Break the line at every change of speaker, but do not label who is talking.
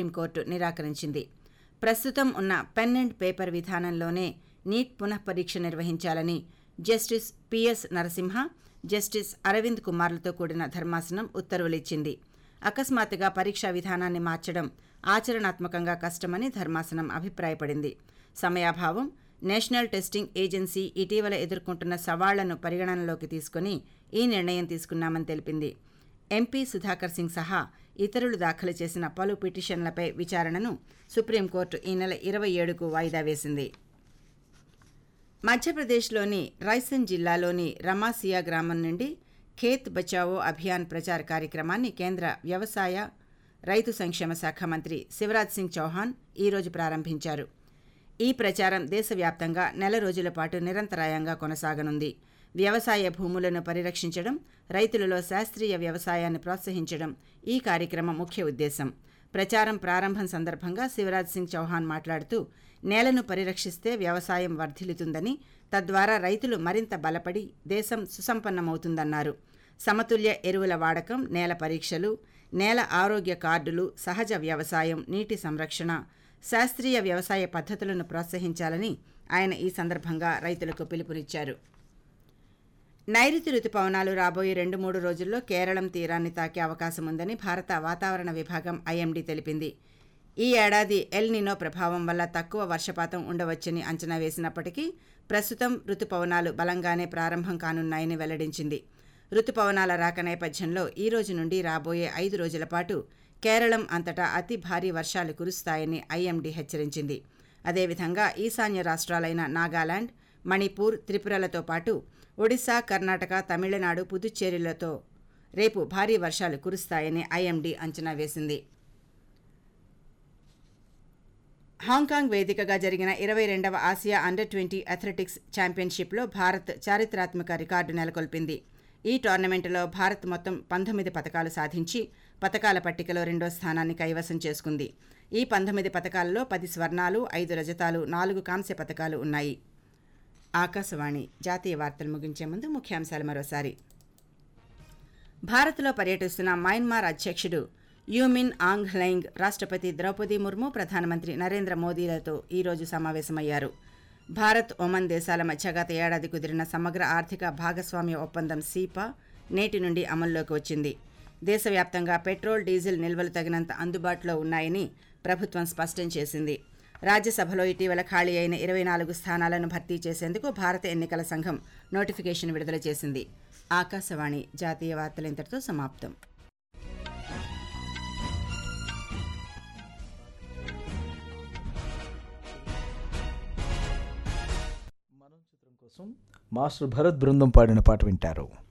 supreme court నిరాకరించింది ప్రస్తుతం ఉన్న పెన్ అండ్ పేపర్ విధానంలోనే నీట్ పునఃపరీక్ష నిర్వహించాలని justice PS Narasimha justice Aravind కుమార్లతో కూడిన ధర్మాసనం ఉత్తర్వులిచ్చింది అకస్మాత్తుగా పరీక్షా విధానాన్ని మార్చడం ఆచరణాత్మకంగా కష్టమని ధర్మాసనం అభిప్రాయపడింది సమయాభావం నేషనల్ టెస్టింగ్ ఏజెన్సీ ఇటీవల ఎదుర్కొంటున్న సవాళ్లను పరిగణనలోకి తీసుకుని ఈ నిర్ణయం తీసుకున్నామని తెలిపింది ఎంపీ సుధాకర్ సింగ్ సహా ఇతరులు దాఖలు చేసిన పలు పిటిషన్లపై విచారణను సుప్రీంకోర్టు ఈ నెల ఇరవై ఏడుకు వాయిదా వేసింది మధ్యప్రదేశ్లోని రైసన్ జిల్లాలోని రమాసియా గ్రామం నుండి ఖేత్ బచావో అభియాన్ ప్రచార కార్యక్రమాన్ని కేంద్ర వ్యవసాయ రైతు సంక్షేమ శాఖ మంత్రి శివరాజ్ సింగ్ చౌహాన్ ఈరోజు ప్రారంభించారు ఈ ప్రచారం దేశవ్యాప్తంగా నెల రోజుల పాటు నిరంతరాయంగా కొనసాగనుంది వ్యవసాయ భూములను పరిరక్షించడం రైతులలో శాస్త్రీయ వ్యవసాయాన్ని ప్రోత్సహించడం ఈ కార్యక్రమం ముఖ్య ఉద్దేశం ప్రచారం ప్రారంభం సందర్భంగా శివరాజ్ సింగ్ చౌహాన్ మాట్లాడుతూ నేలను పరిరక్షిస్తే వ్యవసాయం వర్ధిల్లుతుందని తద్వారా రైతులు మరింత బలపడి దేశం సుసంపన్నమవుతుందన్నారు సమతుల్య ఎరువుల వాడకం నేల పరీక్షలు నేల ఆరోగ్య కార్డులు సహజ వ్యవసాయం నీటి సంరక్షణ శాస్త్రీయ వ్యవసాయ పద్ధతులను ప్రోత్సహించాలని ఆయన ఈ సందర్భంగా రైతులకు పిలుపునిచ్చారు నైరుతి రుతుపవనాలు రాబోయే రెండు మూడు రోజుల్లో కేరళం తీరాన్ని తాకే అవకాశం ఉందని భారత వాతావరణ విభాగం ఐఎండీ తెలిపింది ఈ ఏడాది ఎల్ నినో ప్రభావం వల్ల తక్కువ వర్షపాతం ఉండవచ్చని అంచనా వేసినప్పటికీ ప్రస్తుతం రుతుపవనాలు బలంగానే ప్రారంభం కానున్నాయని వెల్లడించింది రుతుపవనాల రాక నేపథ్యంలో ఈ రోజు నుండి రాబోయే ఐదు రోజుల పాటు కేరళం అంతటా అతి భారీ వర్షాలు కురుస్తాయని ఐఎండీ హెచ్చరించింది అదేవిధంగా ఈశాన్య రాష్ట్రాలైన నాగాలాండ్ మణిపూర్ త్రిపురలతో పాటు ఒడిశా కర్ణాటక తమిళనాడు పుదుచ్చేరిలతో రేపు భారీ వర్షాలు కురుస్తాయని ఐఎండీ అంచనా వేసింది హాంకాంగ్ వేదికగా జరిగిన ఇరవై రెండవ ఆసియా అండర్ ట్వంటీ అథ్లెటిక్స్ ఛాంపియన్షిప్లో భారత్ చారిత్రాత్మక రికార్డు నెలకొల్పింది ఈ టోర్నమెంటులో భారత్ మొత్తం పంతొమ్మిది పథకాలు సాధించి పథకాల పట్టికలో రెండో స్థానాన్ని కైవసం చేసుకుంది ఈ పంతొమ్మిది పథకాలలో పది స్వర్ణాలు ఐదు రజతాలు నాలుగు కాంస్య పథకాలు ఉన్నాయి ఆకాశవాణి జాతీయ వార్తలు ముగించే ముందు ముఖ్యాంశాలు మరోసారి భారత్లో పర్యటిస్తున్న మయన్మార్ అధ్యక్షుడు యూమిన్ ఆంగ్ హ్లైంగ్ రాష్ట్రపతి ద్రౌపది ముర్ము ప్రధానమంత్రి నరేంద్ర మోదీలతో ఈరోజు సమావేశమయ్యారు భారత్ ఒమన్ దేశాల మధ్య గత ఏడాది కుదిరిన సమగ్ర ఆర్థిక భాగస్వామ్య ఒప్పందం సీపా నేటి నుండి అమల్లోకి వచ్చింది దేశవ్యాప్తంగా పెట్రోల్ డీజిల్ నిల్వలు తగినంత అందుబాటులో ఉన్నాయని ప్రభుత్వం స్పష్టం చేసింది రాజ్యసభలో ఇటీవల ఖాళీ అయిన ఇరవై నాలుగు స్థానాలను భర్తీ చేసేందుకు భారత ఎన్నికల సంఘం నోటిఫికేషన్ విడుదల చేసింది ఆకాశవాణి జాతీయ వార్తలు ఇంతటితో సమాప్తం
మనం చిత్రం కోసం మాస్టర్ భరత్ బృందం పాడిన పాట వింటారు